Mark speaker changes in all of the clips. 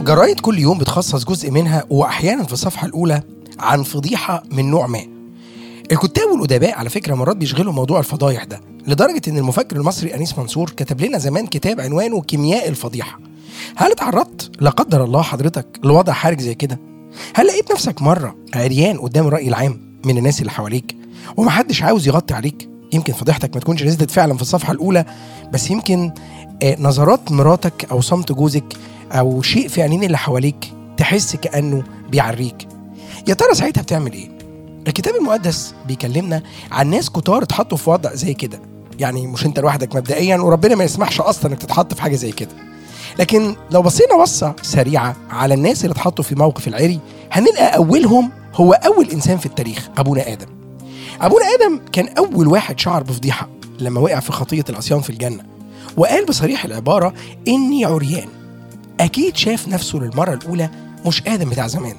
Speaker 1: الجرايد كل يوم بتخصص جزء منها وأحيانا في الصفحة الأولى عن فضيحة من نوع ما الكتاب والأدباء على فكرة مرات بيشغلوا موضوع الفضايح ده لدرجة إن المفكر المصري أنيس منصور كتب لنا زمان كتاب عنوانه كيمياء الفضيحة هل اتعرضت لا قدر الله حضرتك لوضع حرج زي كده هل لقيت نفسك مرة عريان قدام الرأي العام من الناس اللي حواليك ومحدش عاوز يغطي عليك يمكن فضيحتك ما تكونش نزلت فعلا في الصفحة الأولى بس يمكن آه، نظرات مراتك أو صمت جوزك أو شيء في عينين اللي حواليك تحس كأنه بيعريك يا ترى ساعتها بتعمل إيه؟ الكتاب المقدس بيكلمنا عن ناس كتار اتحطوا في وضع زي كده يعني مش انت لوحدك مبدئيا وربنا ما يسمحش اصلا انك تتحط في حاجه زي كده لكن لو بصينا بصه سريعه على الناس اللي اتحطوا في موقف العري هنلقى اولهم هو اول انسان في التاريخ ابونا ادم ابونا ادم كان اول واحد شعر بفضيحه لما وقع في خطيه العصيان في الجنه وقال بصريح العباره اني عريان اكيد شاف نفسه للمره الاولى مش ادم بتاع زمان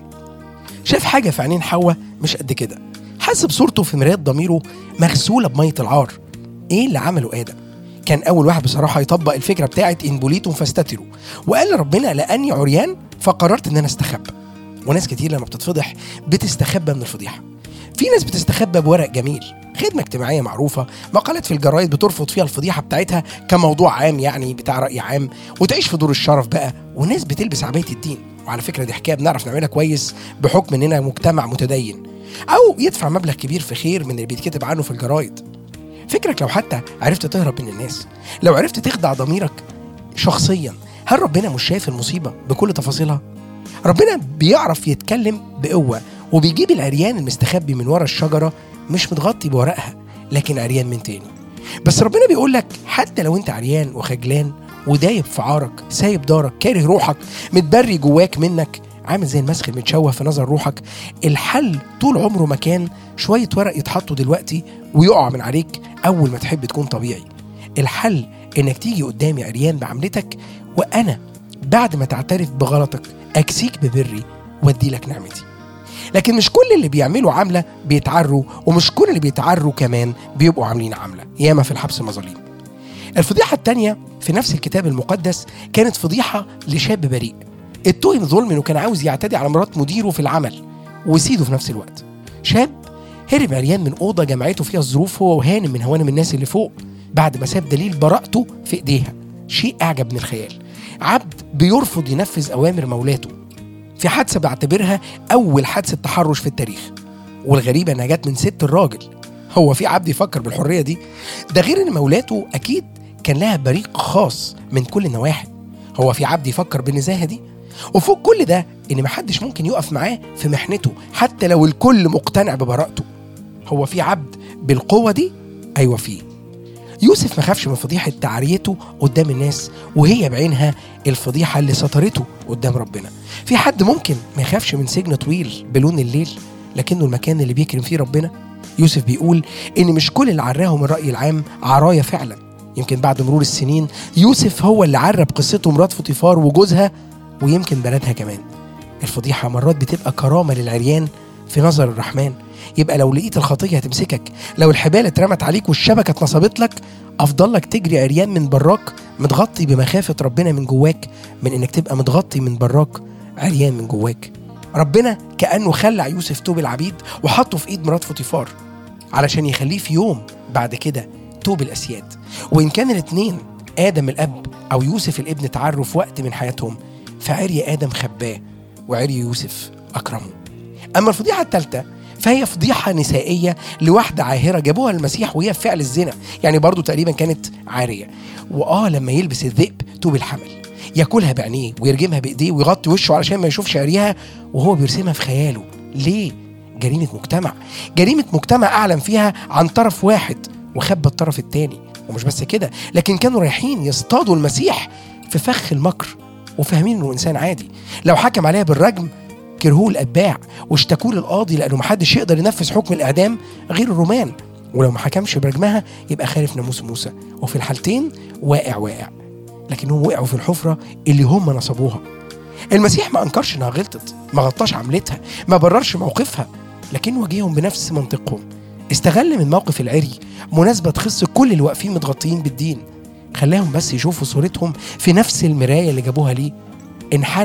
Speaker 1: شاف حاجه في عينين حواء مش قد كده حس بصورته في مرايه ضميره مغسوله بميه العار ايه اللي عمله ادم كان اول واحد بصراحه يطبق الفكره بتاعت ان بوليتم فاستتروا وقال لربنا لاني عريان فقررت ان انا استخبى وناس كتير لما بتتفضح بتستخبى من الفضيحه في ناس بتستخبى بورق جميل خدمة اجتماعية معروفة مقالات في الجرايد بترفض فيها الفضيحة بتاعتها كموضوع عام يعني بتاع رأي عام وتعيش في دور الشرف بقى وناس بتلبس عباية الدين وعلى فكرة دي حكاية بنعرف نعملها كويس بحكم اننا مجتمع متدين او يدفع مبلغ كبير في خير من اللي بيتكتب عنه في الجرايد فكرك لو حتى عرفت تهرب من الناس لو عرفت تخدع ضميرك شخصيا هل ربنا مش شايف المصيبة بكل تفاصيلها؟ ربنا بيعرف يتكلم بقوة وبيجيب العريان المستخبي من ورا الشجرة مش متغطي بورقها لكن عريان من تاني بس ربنا بيقول لك حتى لو انت عريان وخجلان ودايب في عارك سايب دارك كاره روحك متبري جواك منك عامل زي المسخ المتشوه في نظر روحك الحل طول عمره ما كان شوية ورق يتحطوا دلوقتي ويقع من عليك أول ما تحب تكون طبيعي الحل إنك تيجي قدامي عريان بعملتك وأنا بعد ما تعترف بغلطك أكسيك ببري وأدي لك نعمتي لكن مش كل اللي بيعملوا عملة بيتعروا ومش كل اللي بيتعروا كمان بيبقوا عاملين عملة ياما في الحبس مظاليم الفضيحة التانية في نفس الكتاب المقدس كانت فضيحة لشاب بريء اتهم ظلم انه كان عاوز يعتدي على مرات مديره في العمل وسيده في نفس الوقت شاب هرب عريان من اوضه جمعته فيها الظروف هو وهانم من هوانم الناس اللي فوق بعد ما ساب دليل براءته في ايديها شيء اعجب من الخيال عبد بيرفض ينفذ اوامر مولاته في حادثه بعتبرها اول حادثه تحرش في التاريخ والغريبه انها جت من ست الراجل هو في عبد يفكر بالحريه دي ده غير ان مولاته اكيد كان لها بريق خاص من كل النواحي هو في عبد يفكر بالنزاهه دي وفوق كل ده ان محدش ممكن يقف معاه في محنته حتى لو الكل مقتنع ببراءته هو في عبد بالقوه دي ايوه فيه يوسف ما خافش من فضيحه تعريته قدام الناس وهي بعينها الفضيحه اللي سترته قدام ربنا في حد ممكن ما يخافش من سجن طويل بلون الليل لكنه المكان اللي بيكرم فيه ربنا يوسف بيقول ان مش كل اللي عراهم الراي العام عرايا فعلا يمكن بعد مرور السنين يوسف هو اللي عرى بقصته مرات فطيفار وجوزها ويمكن بلدها كمان الفضيحة مرات بتبقى كرامة للعريان في نظر الرحمن يبقى لو لقيت الخطية هتمسكك لو الحبال اترمت عليك والشبكة اتنصبت لك أفضل لك تجري عريان من براك متغطي بمخافة ربنا من جواك من إنك تبقى متغطي من براك عريان من جواك ربنا كأنه خلع يوسف توب العبيد وحطه في إيد مرات فطيفار علشان يخليه في يوم بعد كده توب الأسياد وإن كان الاتنين آدم الأب أو يوسف الابن تعروا في وقت من حياتهم فعري آدم خباه وعري يوسف أكرمه أما الفضيحة الثالثة فهي فضيحة نسائية لواحدة عاهرة جابوها المسيح وهي في فعل الزنا يعني برضو تقريبا كانت عارية وآه لما يلبس الذئب توب الحمل ياكلها بعينيه ويرجمها بايديه ويغطي وشه علشان ما يشوفش عريها وهو بيرسمها في خياله ليه جريمة مجتمع جريمة مجتمع أعلن فيها عن طرف واحد وخبى الطرف التاني ومش بس كده لكن كانوا رايحين يصطادوا المسيح في فخ المكر وفاهمين انه انسان عادي لو حكم عليها بالرجم كرهوه الاتباع واشتكوه للقاضي لانه محدش يقدر ينفذ حكم الاعدام غير الرومان ولو ما حكمش برجمها يبقى خالف ناموس موسى وفي الحالتين واقع واقع لكنهم وقعوا في الحفره اللي هم نصبوها المسيح ما انكرش انها غلطت ما غطاش عملتها ما بررش موقفها لكن واجههم بنفس منطقهم استغل من موقف العري مناسبة تخص كل اللي واقفين متغطيين بالدين خلاهم بس يشوفوا صورتهم في نفس المراية اللي جابوها ليه انحنى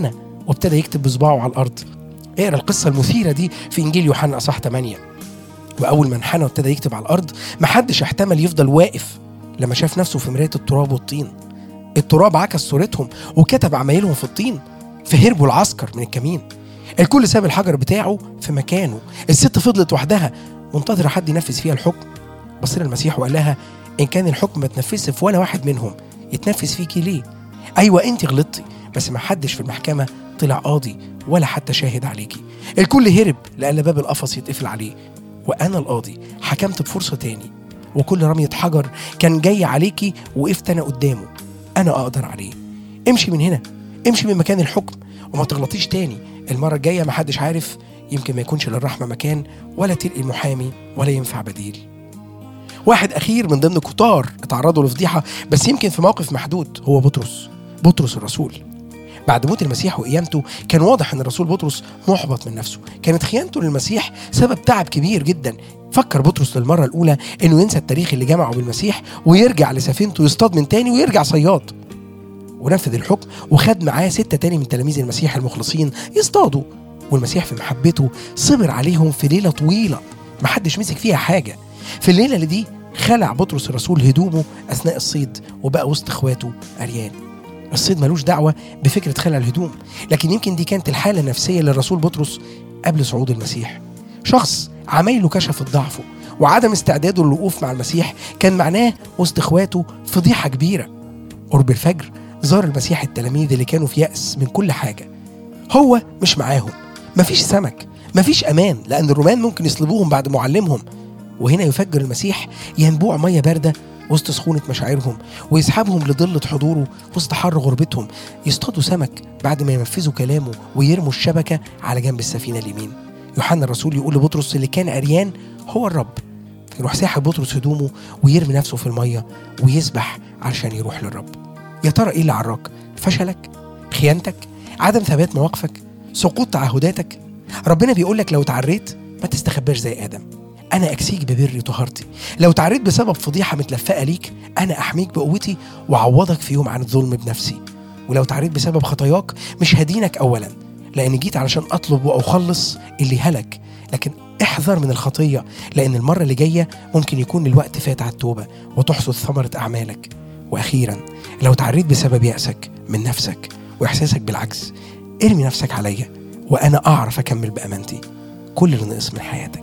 Speaker 1: وابتدى يكتب بصباعه على الارض اقرا القصه المثيره دي في انجيل يوحنا اصح 8 واول ما انحنى وابتدى يكتب على الارض محدش احتمل يفضل واقف لما شاف نفسه في مرايه التراب والطين التراب عكس صورتهم وكتب عمايلهم في الطين فهربوا العسكر من الكمين الكل ساب الحجر بتاعه في مكانه الست فضلت وحدها منتظرة حد ينفذ فيها الحكم بص المسيح وقال لها إن كان الحكم ما تنفذش في ولا واحد منهم يتنفذ فيكي ليه؟ أيوة أنت غلطتي بس ما حدش في المحكمة طلع قاضي ولا حتى شاهد عليكي الكل هرب لأن باب القفص يتقفل عليه وأنا القاضي حكمت بفرصة تاني وكل رمية حجر كان جاي عليكي وقفت أنا قدامه أنا أقدر عليه امشي من هنا امشي من مكان الحكم وما تغلطيش تاني المرة الجاية محدش عارف يمكن ما يكونش للرحمة مكان ولا تلقي محامي ولا ينفع بديل واحد أخير من ضمن كتار اتعرضوا لفضيحة بس يمكن في موقف محدود هو بطرس بطرس الرسول بعد موت المسيح وقيامته كان واضح ان الرسول بطرس محبط من نفسه كانت خيانته للمسيح سبب تعب كبير جدا فكر بطرس للمرة الأولى إنه ينسى التاريخ اللي جمعه بالمسيح ويرجع لسفينته يصطاد من تاني ويرجع صياد ونفذ الحكم وخد معاه ستة تاني من تلاميذ المسيح المخلصين يصطادوا والمسيح في محبته صبر عليهم في ليلة طويلة محدش مسك فيها حاجة في الليلة اللي دي خلع بطرس الرسول هدومه أثناء الصيد وبقى وسط إخواته أريان الصيد ملوش دعوة بفكرة خلع الهدوم لكن يمكن دي كانت الحالة النفسية للرسول بطرس قبل صعود المسيح شخص عمايله كشفت ضعفه وعدم استعداده للوقوف مع المسيح كان معناه وسط اخواته فضيحة كبيرة قرب الفجر زار المسيح التلاميذ اللي كانوا في يأس من كل حاجة هو مش معاهم مفيش سمك مفيش أمان لأن الرومان ممكن يصلبوهم بعد معلمهم وهنا يفجر المسيح ينبوع مية باردة وسط سخونة مشاعرهم ويسحبهم لضلة حضوره وسط حر غربتهم يصطادوا سمك بعد ما ينفذوا كلامه ويرموا الشبكة على جنب السفينة اليمين يوحنا الرسول يقول لبطرس اللي كان عريان هو الرب يروح ساحب بطرس هدومه ويرمي نفسه في المية ويسبح علشان يروح للرب يا ترى ايه اللي عراك فشلك خيانتك عدم ثبات مواقفك سقوط تعهداتك ربنا بيقول لك لو تعريت ما تستخباش زي ادم انا اكسيك ببري طهارتي لو تعريت بسبب فضيحه متلفقه ليك انا احميك بقوتي واعوضك في يوم عن الظلم بنفسي ولو تعريت بسبب خطاياك مش هدينك اولا لان جيت علشان اطلب واخلص اللي هلك لكن احذر من الخطيه لان المره اللي جايه ممكن يكون الوقت فات على التوبه وتحصد ثمره اعمالك واخيرا لو تعريت بسبب ياسك من نفسك واحساسك بالعجز ارمي نفسك عليا وانا اعرف اكمل بامانتي كل اللي نقص من حياتك